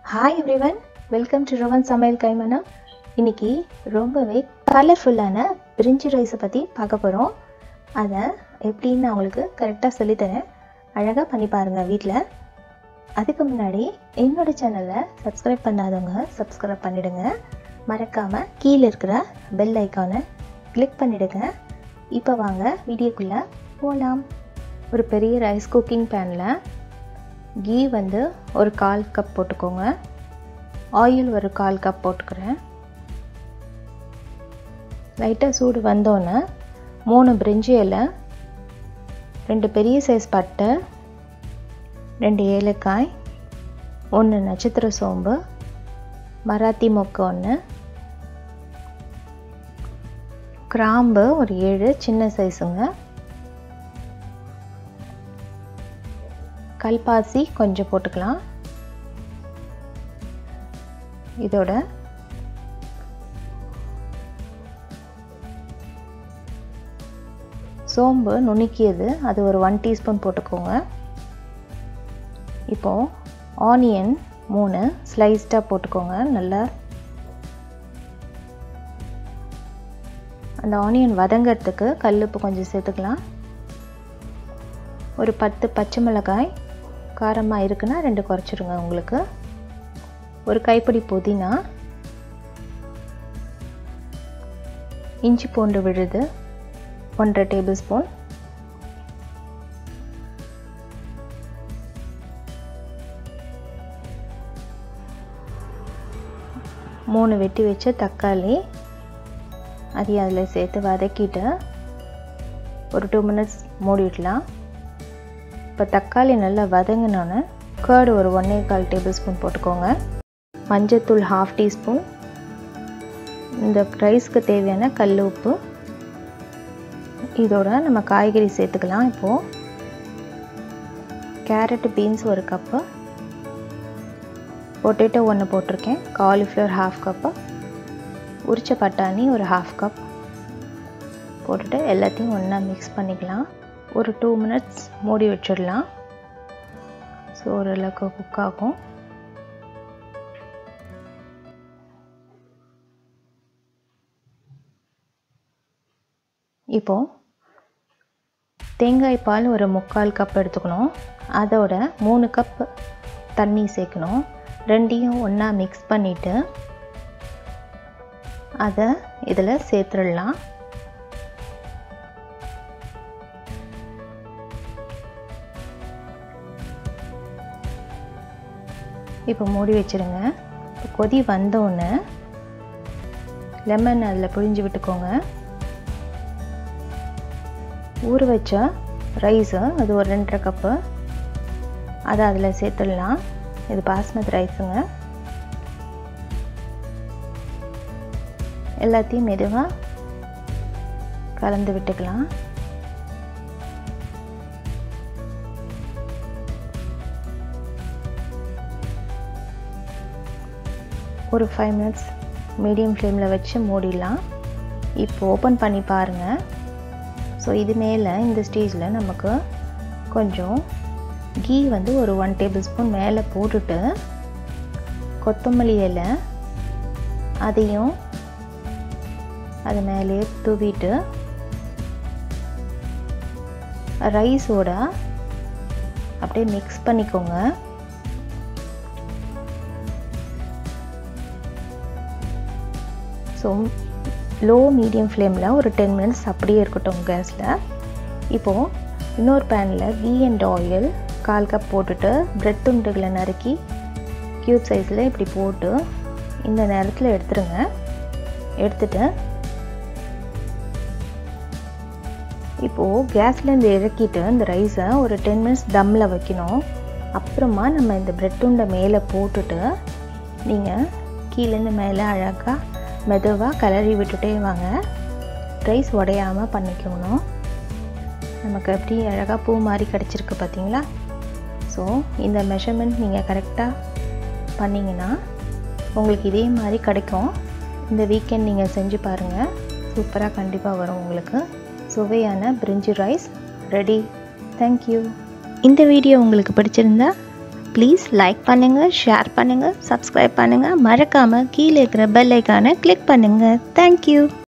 hi everyone welcome to ரோவன் சமையல் கைமனம் இன்னைக்கு ரொம்பவே கலர்ஃபுல்லான பிரிஞ்சி ரைஸை பற்றி பார்க்க போகிறோம் அதை எப்படின்னு நான் உங்களுக்கு கரெக்டாக சொல்லித்தரேன் அழகாக பண்ணி பாருங்கள் வீட்டில் அதுக்கு முன்னாடி என்னோட சேனலை சப்ஸ்கிரைப் பண்ணாதவங்க சப்ஸ்கிரைப் பண்ணிடுங்க மறக்காமல் கீழே இருக்கிற பெல் ஐக்கானை கிளிக் பண்ணிடுங்க இப்போ வாங்க வீடியோக்குள்ளே போகலாம் ஒரு பெரிய ரைஸ் குக்கிங் பேனில் கீ வந்து ஒரு கால் கப் போட்டுக்கோங்க ஆயில் ஒரு கால் கப் போட்டுக்கிறேன் லைட்டாக சூடு வந்தோன்னே மூணு பிரிஞ்சி இலை ரெண்டு பெரிய சைஸ் பட்டை ரெண்டு ஏலக்காய் ஒன்று நட்சத்திர சோம்பு மராத்தி மொக்கு ஒன்று கிராம்பு ஒரு ஏழு சின்ன சைஸுங்க கல்பாசி கொஞ்சம் போட்டுக்கலாம் இதோட சோம்பு நுணுக்கியது அது ஒரு ஒன் டீஸ்பூன் போட்டுக்கோங்க இப்போது ஆனியன் மூணு ஸ்லைஸ்டாக போட்டுக்கோங்க நல்லா அந்த ஆனியன் வதங்கிறதுக்கு கல்லுப்பு கொஞ்சம் சேர்த்துக்கலாம் ஒரு பத்து பச்சை மிளகாய் காரமாக இருக்குன்னா ரெண்டு குறைச்சிருங்க உங்களுக்கு ஒரு கைப்பிடி புதினா இஞ்சி பூண்டு விழுது ஒன்றரை டேபிள் ஸ்பூன் மூணு வெட்டி வச்ச தக்காளி அதையும் அதில் சேர்த்து வதக்கிட்டு ஒரு டூ மினிட்ஸ் மூடிடலாம் இப்போ தக்காளி நல்லா வதங்கினோன்னே கேர்டு ஒரு ஒன்றே கால் டேபிள் ஸ்பூன் போட்டுக்கோங்க மஞ்சத்தூள் ஹாஃப் டீஸ்பூன் இந்த ரைஸ்க்கு தேவையான கல் உப்பு இதோட நம்ம காய்கறி சேர்த்துக்கலாம் இப்போது கேரட் பீன்ஸ் ஒரு கப்பு பொட்டேட்டோ ஒன்று போட்டிருக்கேன் காலிஃப்ளவர் ஹாஃப் கப்பு உரிச்ச பட்டாணி ஒரு ஹாஃப் கப் போட்டுட்டு எல்லாத்தையும் ஒன்றா மிக்ஸ் பண்ணிக்கலாம் ஒரு டூ மினிட்ஸ் மூடி வச்சிடலாம் ஸோ ஓரளவுக்கு குக் ஆகும் இப்போது தேங்காய் பால் ஒரு முக்கால் கப் எடுத்துக்கணும் அதோட மூணு கப் தண்ணி சேர்க்கணும் ரெண்டையும் ஒன்றா மிக்ஸ் பண்ணிவிட்டு அதை இதில் சேர்த்துடலாம் இப்போ மூடி வச்சுருங்க இப்போ கொதி வந்தோடனே லெமன் அதில் புழிஞ்சு விட்டுக்கோங்க ஊற வச்ச ரைஸு அது ஒரு ரெண்டரை கப்பு அதை அதில் சேர்த்துடலாம் இது பாஸ்மதி ரைஸுங்க எல்லாத்தையும் மெதுவாக கலந்து விட்டுக்கலாம் ஒரு ஃபைவ் மினிட்ஸ் மீடியம் ஃப்ளேமில் வச்சு மூடிடலாம் இப்போ ஓப்பன் பண்ணி பாருங்கள் ஸோ இது மேலே இந்த ஸ்டேஜில் நமக்கு கொஞ்சம் கீ வந்து ஒரு ஒன் டேபிள் ஸ்பூன் மேலே போட்டுட்டு கொத்தமல்லி இலை அதையும் அது மேலே தூவிட்டு ரைஸோட அப்படியே மிக்ஸ் பண்ணிக்கோங்க ஸோ லோ மீடியம் ஃப்ளேமில் ஒரு டென் மினிட்ஸ் அப்படியே இருக்கட்டும் கேஸில் இப்போது இன்னொரு பேனில் கீ அண்ட் ஆயில் கால் கப் போட்டுட்டு ப்ரெட் துண்டுகளை நறுக்கி க்யூப் சைஸில் இப்படி போட்டு இந்த நேரத்தில் எடுத்துருங்க எடுத்துட்டு இப்போது கேஸ்லேருந்து இறக்கிட்டு இந்த ரைஸை ஒரு டென் மினிட்ஸ் தம்மில் வைக்கணும் அப்புறமா நம்ம இந்த ப்ரெட் துண்டை மேலே போட்டுட்டு நீங்கள் கீழேருந்து மேலே அழகாக மெதுவாக கிளறி விட்டுட்டே வாங்க ரைஸ் உடையாமல் பண்ணிக்கணும் நமக்கு எப்படி அழகாக பூ மாதிரி கிடச்சிருக்கு பார்த்தீங்களா ஸோ இந்த மெஷர்மெண்ட் நீங்கள் கரெக்டாக பண்ணிங்கன்னா உங்களுக்கு இதே மாதிரி கிடைக்கும் இந்த வீக்கெண்ட் நீங்கள் செஞ்சு பாருங்கள் சூப்பராக கண்டிப்பாக வரும் உங்களுக்கு சுவையான பிரிஞ்சி ரைஸ் ரெடி தேங்க்யூ இந்த வீடியோ உங்களுக்கு பிடிச்சிருந்தா ப்ளீஸ் லைக் பண்ணுங்கள் ஷேர் பண்ணுங்கள் சப்ஸ்கிரைப் பண்ணுங்கள் மறக்காமல் கீழே இருக்கிற பெல் ஐக்கானை கிளிக் பண்ணுங்கள் தேங்க்யூ